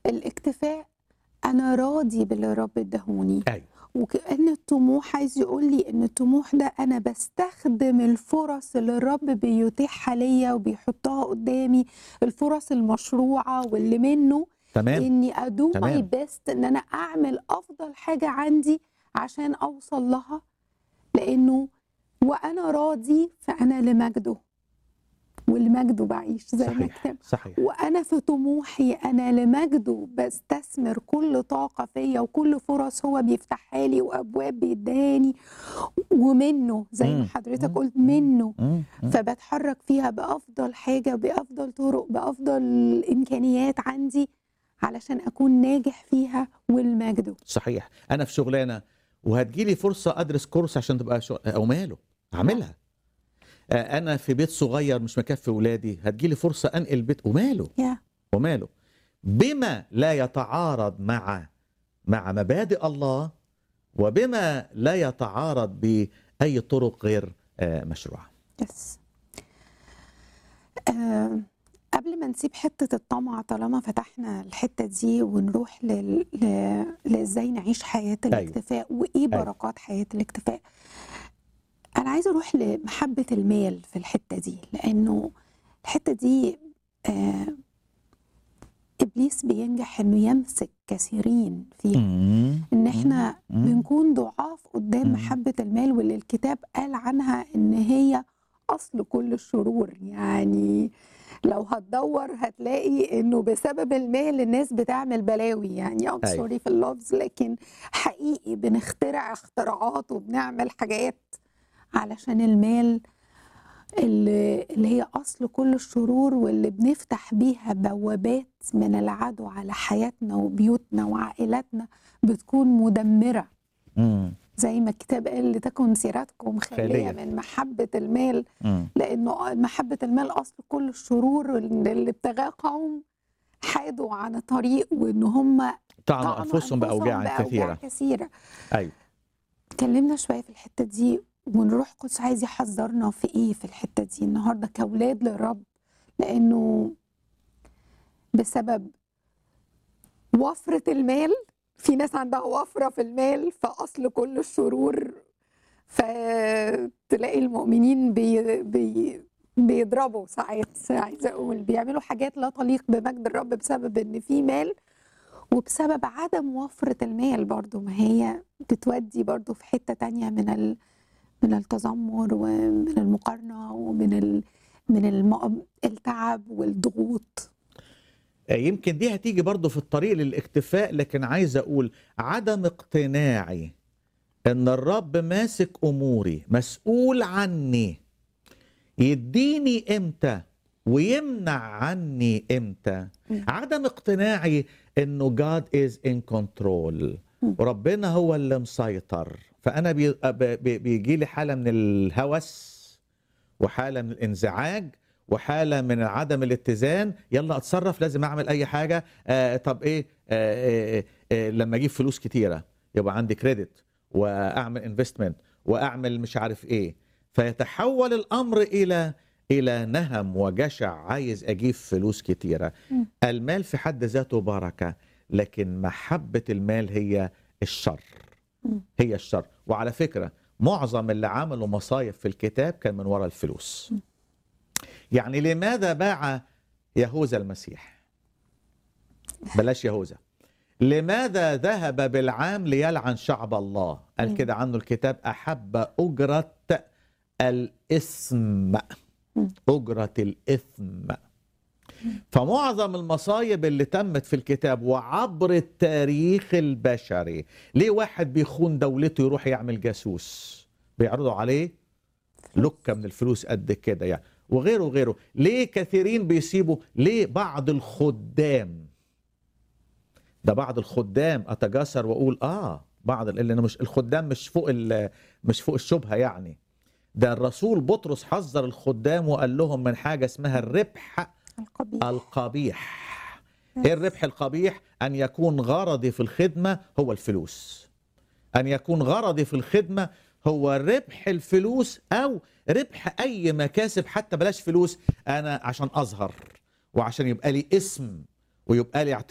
الاكتفاء انا راضي باللي الرب اداهوني ايوه وكأن الطموح عايز يقول لي ان الطموح ده انا بستخدم الفرص اللي الرب بيتيحها ليا وبيحطها قدامي الفرص المشروعه واللي منه تمام اني ادو ماي تمام. بيست ان انا اعمل افضل حاجه عندي عشان اوصل لها لانه وانا راضي فانا لمجده ولمجده بعيش زي ما صحيح الكتاب صحيح وانا في طموحي انا لمجده بستثمر كل طاقه فيا وكل فرص هو بيفتحها لي وابواب بيداني ومنه زي ما مم. حضرتك مم. قلت منه مم. مم. فبتحرك فيها بافضل حاجه بافضل طرق بافضل امكانيات عندي علشان اكون ناجح فيها والمجده صحيح انا في شغلانه وهتجيلي فرصه ادرس كورس عشان تبقى شغل او ماله اعملها آه، انا في بيت صغير مش مكفي ولادي هتجيلي فرصه انقل بيت وماله يا وماله بما لا يتعارض مع مع مبادئ الله وبما لا يتعارض باي طرق غير آه، مشروعه يس آه قبل ما نسيب حتة الطمع طالما فتحنا الحتة دي ونروح لل... ل... لازاي نعيش حياة الاكتفاء وإيه بركات حياة الاكتفاء أنا عايزة أروح لمحبة المال في الحتة دي لأنه الحتة دي آه إبليس بينجح إنه يمسك كثيرين فيها إن إحنا مم. بنكون ضعاف قدام مم. محبة المال واللي الكتاب قال عنها إن هي أصل كل الشرور يعني لو هتدور هتلاقي إنه بسبب المال الناس بتعمل بلاوي يعني أم أيوة. سوري في اللفظ لكن حقيقي بنخترع اختراعات وبنعمل حاجات علشان المال اللي, اللي هي أصل كل الشرور واللي بنفتح بيها بوابات من العدو على حياتنا وبيوتنا وعائلاتنا بتكون مدمرة مم. زي ما الكتاب قال لتكن سيرتكم خالية خالية. من محبة المال مم. لأنه محبة المال أصل كل الشرور اللي ابتغاه قوم حادوا عن الطريق وإن هم طعنوا طعنوا انفسهم باوجاع بأوجاع كثيره كثيرة ايوه اتكلمنا شوية في الحتة دي ونروح قدس عايز يحذرنا في ايه في الحتة دي النهاردة كأولاد للرب لأنه بسبب وفرة المال في ناس عندها وفرة في المال فأصل كل الشرور فتلاقي المؤمنين بي بي بيضربوا ساعات عايزة أقول بيعملوا حاجات لا تليق بمجد الرب بسبب إن في مال وبسبب عدم وفرة المال برضو ما هي بتودي برضو في حتة تانية من ال من التذمر ومن المقارنة ومن ال من الم... التعب والضغوط آه، يمكن دي هتيجي برضو في الطريق للاكتفاء لكن عايز اقول عدم اقتناعي ان الرب ماسك اموري مسؤول عني يديني امتى ويمنع عني امتى مم. عدم اقتناعي انه God is in control مم. وربنا هو اللي مسيطر فانا بي بي بيجي لي حاله من الهوس وحاله من الانزعاج وحاله من عدم الاتزان يلا اتصرف لازم اعمل اي حاجه آه طب ايه آه آه آه لما اجيب فلوس كتيره يبقى عندي كريدت واعمل انفستمنت واعمل مش عارف ايه فيتحول الامر الى الى نهم وجشع عايز اجيب فلوس كتيره مم. المال في حد ذاته بركه لكن محبه المال هي الشر مم. هي الشر وعلى فكره معظم اللي عملوا مصايب في الكتاب كان من وراء الفلوس يعني لماذا باع يهوذا المسيح بلاش يهوذا لماذا ذهب بالعام ليلعن شعب الله قال مم. كده عنه الكتاب أحب أجرة الإثم مم. أجرة الإثم فمعظم المصايب اللي تمت في الكتاب وعبر التاريخ البشري ليه واحد بيخون دولته يروح يعمل جاسوس بيعرضوا عليه لكة من الفلوس قد كده يعني وغيره وغيره ليه كثيرين بيسيبوا ليه بعض الخدام ده بعض الخدام اتجاسر واقول اه بعض ال- لان مش الخدام مش فوق ال- مش فوق الشبهه يعني ده الرسول بطرس حذر الخدام وقال لهم من حاجه اسمها الربح القبيح القبيح ايه الربح القبيح ان يكون غرضي في الخدمه هو الفلوس ان يكون غرضي في الخدمه هو ربح الفلوس او ربح اي مكاسب حتى بلاش فلوس انا عشان اظهر وعشان يبقى لي اسم ويبقى لي